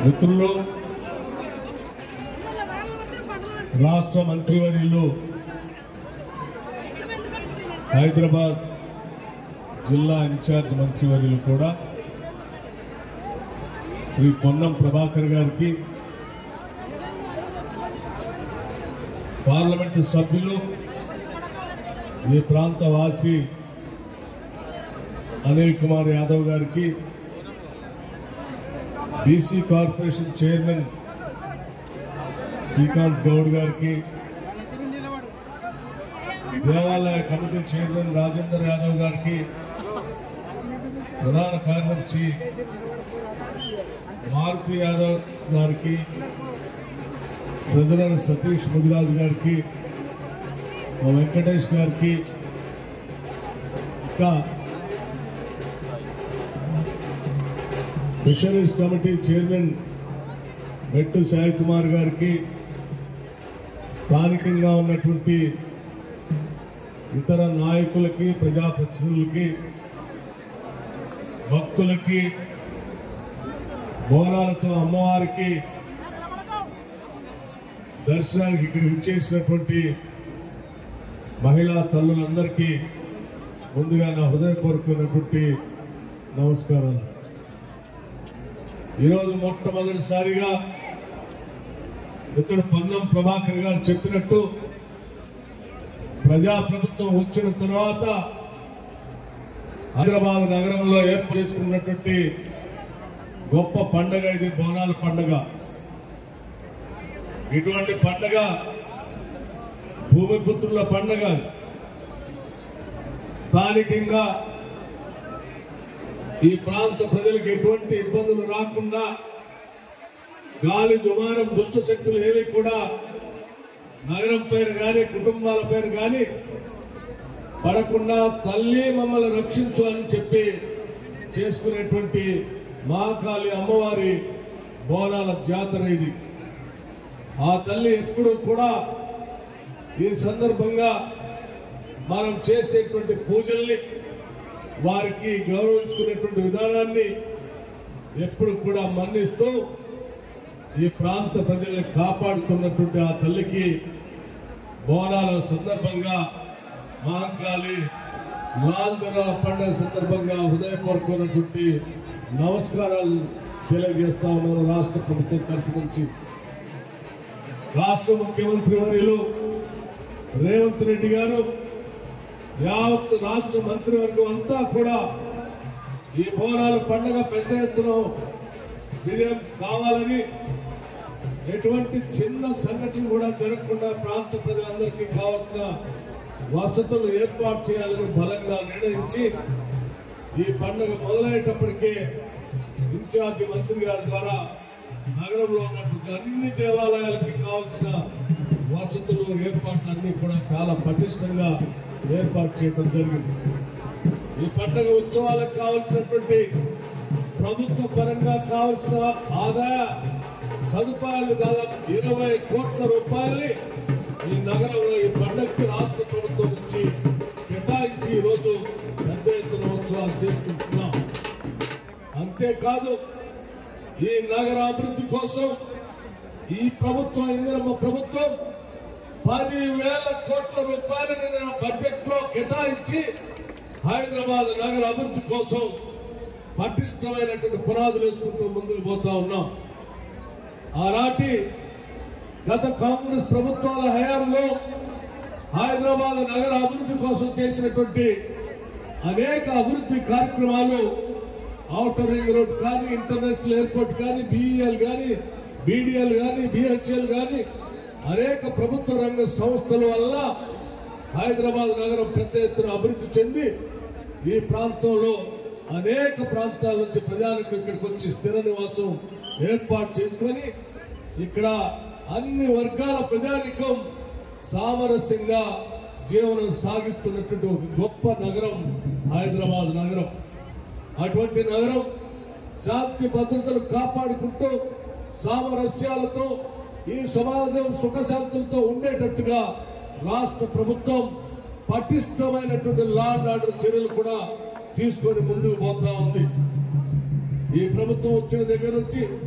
మిత్రులు రాష్ట్ర మంత్రివర్యులు హైదరాబాద్ జిల్లా ఇన్ఛార్జ్ మంత్రివర్యులు కూడా శ్రీ పొన్నం ప్రభాకర్ గారికి పార్లమెంటు సభ్యులు ఈ ప్రాంత వాసి అనిల్ కుమార్ యాదవ్ గారికి BC corporation chairman Srikanth Goud గారికి దేవాలయ కమిటీ చైర్మన్ రాజేందర్ యాదవ్ గారికి ప్రధాన కార్యదర్శి మారుతి యాదవ్ గారికి ట్రెజరర్ సతీష్ ముదిరాజు గారికి మా వెంకటేష్ గారికి ఇంకా ఫిషరీస్ కమిటీ చైర్మన్ మెట్టు సాయి కుమార్ గారికి స్థానికంగా ఉన్నటువంటి ఇతర నాయకులకి ప్రజాప్రతినిధులకి భక్తులకి బోనాలతో అమ్మవారికి దర్శనానికి ఇక్కడ విచ్చేసినటువంటి మహిళా తల్లులందరికీ ముందుగా నా హృదయపూర్వకమైనటువంటి నమస్కారాలు ఈరోజు మొట్టమొదటిసారిగా ఇక్కడ పొన్నం ప్రభాకర్ గారు చెప్పినట్టు ప్రజాప్రభుత్వం వచ్చిన తర్వాత హైదరాబాద్ నగరంలో ఏర్పాటు చేసుకున్నటువంటి గొప్ప పండగ ఇది బోనాల పండగ ఇటువంటి పండగ భూమిపుత్రుల పండగ స్థానికంగా ఈ ప్రాంత ప్రజలకు ఎటువంటి ఇబ్బందులు రాకుండా గాలి దుమారం దుష్ట శక్తులు ఏవి కూడా నగరం పేరు కానీ కుటుంబాల పేరు కానీ పడకుండా తల్లి మమ్మల్ని రక్షించు అని చెప్పి చేసుకునేటువంటి మహాకాళి అమ్మవారి బోనాల జాతర ఇది ఆ తల్లి ఎప్పుడు కూడా ఈ సందర్భంగా మనం చేసేటువంటి పూజల్ని వారికి గౌరవించుకునేటువంటి విధానాన్ని ఎప్పుడు కూడా మన్నిస్తూ ఈ ప్రాంత ప్రజల్ని కాపాడుతున్నటువంటి ఆ తల్లికి బోనాల సందర్భంగా మహంకాళి లాల్ దొర పండుగ సందర్భంగా హృదయపూర్వకమైనటువంటి నమస్కారాలు తెలియజేస్తా ఉన్నాను రాష్ట్ర ప్రభుత్వం తరఫు నుంచి రాష్ట్ర ముఖ్యమంత్రి వర్యులు రేవంత్ రెడ్డి గారు యావత్ రాష్ట్ర మంత్రివర్గం అంతా కూడా ఈ బోనాల పండుగ పెద్ద ఎత్తున విజయం కావాలని ఎటువంటి చిన్న సంఘటన కూడా జరగకుండా ప్రాంత ప్రజలందరికీ కావాల్సిన వసతులు ఏర్పాటు చేయాలని బలంగా నిర్ణయించి ఈ పండుగ మొదలయ్యేటప్పటికే ఇన్ఛార్జి మంత్రి గారి ద్వారా నగరంలో ఉన్నటువంటి అన్ని దేవాలయాలకి కావాల్సిన వసతులు ఏర్పాట్లు అన్ని కూడా చాలా పటిష్టంగా ఏర్పాటు చేయడం జరిగింది ఈ పండుగ ఉత్సవాలకు కావలసినటువంటి ప్రభుత్వ పరంగా కావలసిన ఆదాయ సదుపాయాలు దాదాపు ఇరవై కోట్ల రూపాయల్ని ఈ నగరంలో ఈ పండుగకి రాష్ట్ర ప్రభుత్వం నుంచి కేటాయించి ఈ రోజు పెద్ద ఎత్తున ఉత్సవాలు చేసుకుంటున్నాం అంతేకాదు ఈ నగర అభివృద్ధి కోసం ఈ ప్రభుత్వం ఇందిరమ్మ ప్రభుత్వం పది వేల కోట్ల రూపాయలని నేను బడ్జెట్ లో కేటాయించి హైదరాబాద్ నగర అభివృద్ధి కోసం పటిష్టమైనటువంటి పునాదులు వేసుకుంటూ ముందుకు పోతా ఉన్నాం ఆనాటి గత కాంగ్రెస్ ప్రభుత్వాల హయాంలో హైదరాబాద్ నగర అభివృద్ధి కోసం చేసినటువంటి అనేక అభివృద్ధి కార్యక్రమాలు ఔటర్ రింగ్ రోడ్ కానీ ఇంటర్నేషనల్ ఎయిర్పోర్ట్ కానీ బిఈఎల్ కానీ బీడీఎల్ కానీ బిహెచ్ఎల్ కానీ అనేక ప్రభుత్వ రంగ సంస్థల వల్ల హైదరాబాద్ నగరం పెద్ద ఎత్తున అభివృద్ధి చెంది ఈ ప్రాంతంలో అనేక ప్రాంతాల నుంచి ప్రజలకు ఇక్కడికి వచ్చి స్థిర నివాసం ఏర్పాటు చేసుకొని ఇక్కడ అన్ని వర్గాల ప్రజానికం సామరస్యంగా జీవనం సాగిస్తున్నటువంటి ఒక గొప్ప నగరం హైదరాబాద్ నగరం అటువంటి నగరం శాంతి భద్రతలు కాపాడుకుంటూ సామరస్యాలతో ఈ సమాజం సుఖశాంతులతో ఉండేటట్టుగా రాష్ట్ర ప్రభుత్వం పటిష్టమైనటువంటి లా అండ్ ఆర్డర్ చర్యలు కూడా తీసుకొని ముందుకు పోతా ఉంది ఈ ప్రభుత్వం వచ్చిన దగ్గర నుంచి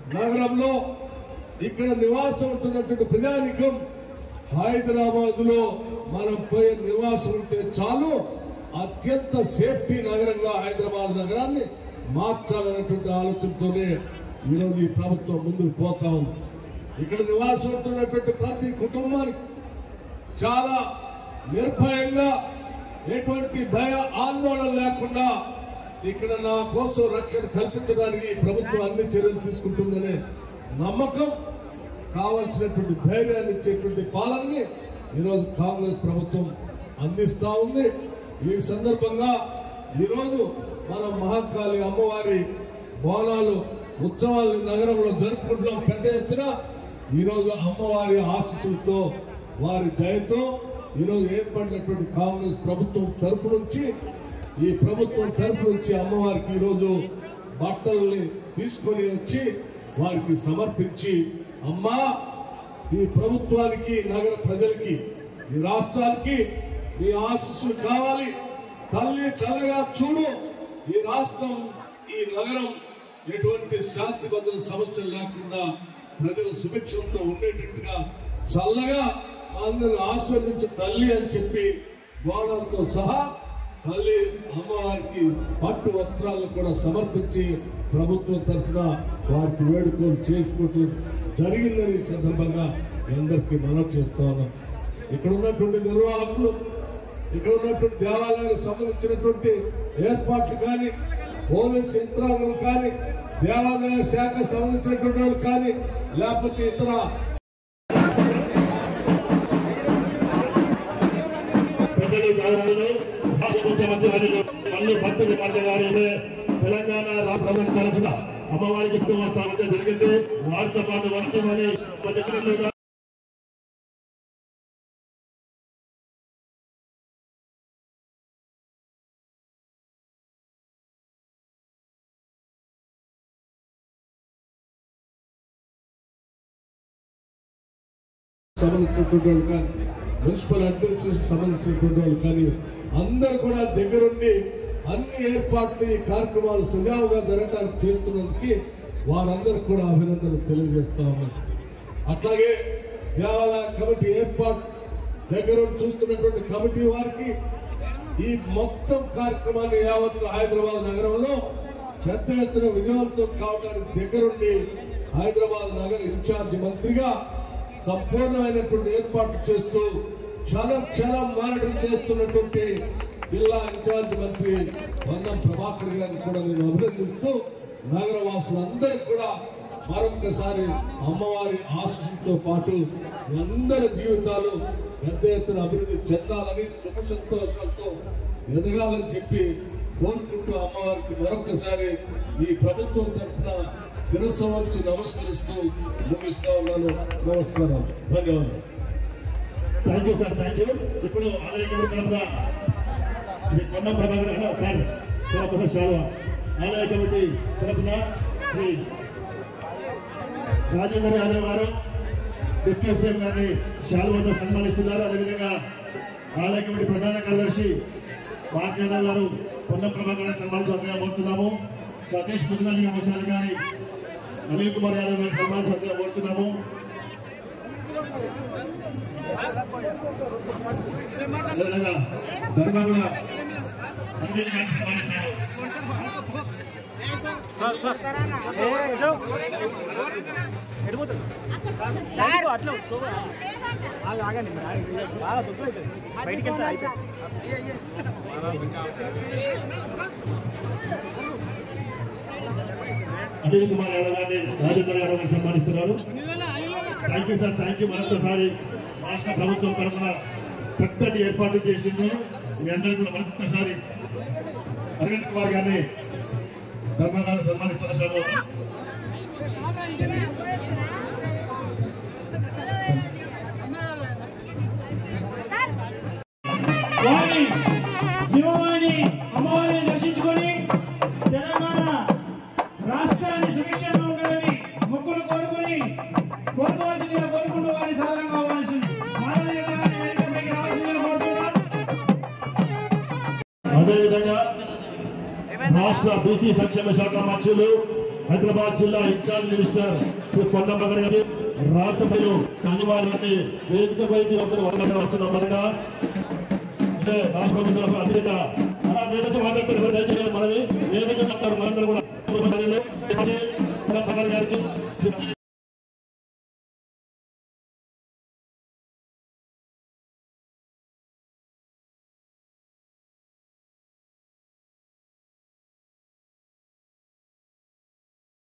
నగరంలో ఇక్కడ నివాసం ఉంటున్నటువంటి ప్రజానికం హైదరాబాద్ లో మనం పోయే నివాసం ఉంటే చాలు అత్యంత సేఫ్టీ నగరంగా హైదరాబాద్ నగరాన్ని మార్చాలనేటువంటి ఆలోచనతోనే ఈరోజు ఈ ప్రభుత్వం ముందుకు పోతా ఉంది ఇక్కడ నివాసం ఉంటున్నటువంటి ప్రతి కుటుంబానికి చాలా నిర్భయంగా ఎటువంటి భయ ఆందోళన లేకుండా ఇక్కడ నా కోసం రక్షణ కల్పించడానికి ఈ ప్రభుత్వం అన్ని చర్యలు తీసుకుంటుందనే నమ్మకం కావలసినటువంటి ధైర్యాన్ని ఇచ్చేటువంటి పాలనని ఈరోజు కాంగ్రెస్ ప్రభుత్వం అందిస్తా ఉంది ఈ సందర్భంగా ఈరోజు మనం మహాకాళి అమ్మవారి బోనాలు ఉత్సవాలు నగరంలో జరుపుకుంటున్నాం పెద్ద ఎత్తున ఈరోజు అమ్మవారి ఆశీస్సులతో వారి దయతో ఈరోజు ఏర్పడినటువంటి కాంగ్రెస్ ప్రభుత్వం తరపు నుంచి ఈ ప్రభుత్వం తరపు నుంచి అమ్మవారికి ఈరోజు బట్టల్ని తీసుకొని వచ్చి వారికి సమర్పించి అమ్మా ఈ ప్రభుత్వానికి నగర ప్రజలకి ఈ రాష్ట్రానికి మీ ఆశీస్సులు కావాలి తల్లి చల్లగా చూడు ఈ రాష్ట్రం ఈ నగరం ఎటువంటి శాంతి భద్రత సమస్యలు లేకుండా ప్రజలు సుభిక్షంతో ఉండేటట్టుగా చల్లగా అందరూ ఆస్వాదించే తల్లి అని చెప్పి గోడలతో సహా తల్లి అమ్మవారికి పట్టు వస్త్రాలను కూడా సమర్పించి ప్రభుత్వం తరఫున వారికి వేడుకలు చేసుకుంటూ జరిగిందని ఈ సందర్భంగా మీ అందరికీ మనవి చేస్తా ఉన్నాం ఇక్కడ ఉన్నటువంటి నిర్వాహకులు ఇక్కడ ఉన్నటువంటి దేవాలయాలకు సంబంధించినటువంటి ఏర్పాట్లు కానీ పోలీస్ యంత్రాంగం కానీ దేవాదాయ శాఖ సంబంధించినటువంటి వాళ్ళు కానీ లేకపోతే ఇతర పెద్దలు గౌరవులు రాష్ట్ర ముఖ్యమంత్రి వర్యులు మల్లు భక్తి విమర్శ గారి తెలంగాణ రాష్ట్ర ప్రభుత్వం తరఫున అమ్మవారికి కుటుంబ స్థాపించడం జరిగింది వారితో పాటు వస్తువుని పద్ధతులుగా సంబంధించినటువంటి వాళ్ళు కానీ మున్సిపల్ అడ్మినిస్ట్రేషన్ సంబంధించినటువంటి వాళ్ళు కానీ అందరూ కూడా దగ్గరుండి అన్ని ఏర్పాట్లు ఈ కార్యక్రమాలు సజావుగా జరగడానికి చేస్తున్నందుకు వారందరూ కూడా అభినందనలు తెలియజేస్తా ఉన్నారు అట్లాగే దేవాలయ కమిటీ ఏర్పాటు దగ్గరుండి చూస్తున్నటువంటి కమిటీ వారికి ఈ మొత్తం కార్యక్రమాన్ని యావత్తు హైదరాబాద్ నగరంలో పెద్ద ఎత్తున విజయవంతం కావడానికి దగ్గరుండి హైదరాబాద్ నగర ఇన్ఛార్జ్ మంత్రిగా సంపూర్ణమైనటువంటి ఏర్పాటు చేస్తూ క్షణం క్షణం మానిటర్ చేస్తున్నటువంటి జిల్లా ఇన్ఛార్జ్ మంత్రి వందం ప్రభాకర్ గారిని కూడా నేను అభినందిస్తూ నగర వాసులందరికీ కూడా మరొకసారి అమ్మవారి ఆశీస్సులతో పాటు మీ అందరి జీవితాలు పెద్ద ఎత్తున అభివృద్ధి చెందాలని సుఖ సంతోషాలతో ఎదగాలని చెప్పి కోరుకుంటూ అమ్మవారికి మరొకసారి ఈ ప్రభుత్వం తరఫున శిరస్సు వంచి నమస్కరిస్తూ ముగిస్తా ఉన్నాను నమస్కారం ధన్యవాదాలు thank you sir thank you ఇప్పుడు ఆలయ కమిటీ తరఫున శ్రీ కొండ ప్రభాకర్ అన్న సార్ శివప్రసాద్ శాల్వ ఆలయ కమిటీ తరఫున శ్రీ రాజేందర్ యాదవ్ గారు డిప్యూటీ సీఎం గారిని శాల్వతో సన్మానిస్తున్నారు అదేవిధంగా ఆలయ కమిటీ ప్రధాన కార్యదర్శి భారతీయ గారు పొన్నం ప్రభాకర్ సన్మానించాల్సిందిగా కోరుతున్నాము సతీష్ ముద్రాజీ మోసారి గారి అనిల్ కుమార్ యాదవ్ గారిని సన్మానించాల్సిందిగా కోరుతున్నాము అదేవిధంగా ధర్మగుల అరవింద్ గారిని సన్మానిస్తారు సార్ అట్లా ఆగ- ఆగండి మీరు ఆగండి. బాగా దుఃఖం అవుతుంది బయటికి వెళ్తే అయిపోతుంది అనిల్ కుమార్ యాదవ్ గారిని రాజేంద్ర యాదవ్ గారిని సన్మానిస్తున్నారు thank you sir thank you మరొకసారి రాష్ట్ర ప్రభుత్వం తరఫున చక్కటి ఏర్పాట్లు చేసిండ్రు మీ అందరికీ కూడా మరొకసారి అరవింద్ కుమార్ గారిని ధర్మగారు సన్మానిస్తున్న సభ వారిని శివవాణి అమ్మవారిని దర్శించుకొని తెలంగాణ రాష్ట్రాన్ని సుభిక్షంగా ఉండాలని మొక్కులు కోరుకొని కోరుకోవాల్సిందిగా కోరుకుంటూ వారిని సాధారణంగా ఆహ్వానిస్తుంది మాధవ గారిని వేదికపైకి రావాల్సిందిగా కోరుతున్నాం అదేవిధంగా రాష్ట్ర బీసీ సంక్షేమ శాఖ మంత్రులు హైదరాబాద్ జిల్లా ఇన్ఛార్జ్ మినిస్టర్ శ్రీ పొన్నం మగన్ గారి రాష్ట్రపతి అనివార్యాన్ని వేదికపైకి ఒకరు వస్తున్న మొదట అంటే రాష్ట్ర ప్రభుత్వం అధినేత అలా వేదిక మాట్లాడుతున్న దయచేసి మనవి ఏ విధంగా చెప్తారు మనందరూ కూడా పొన్నం మగన్ గారికి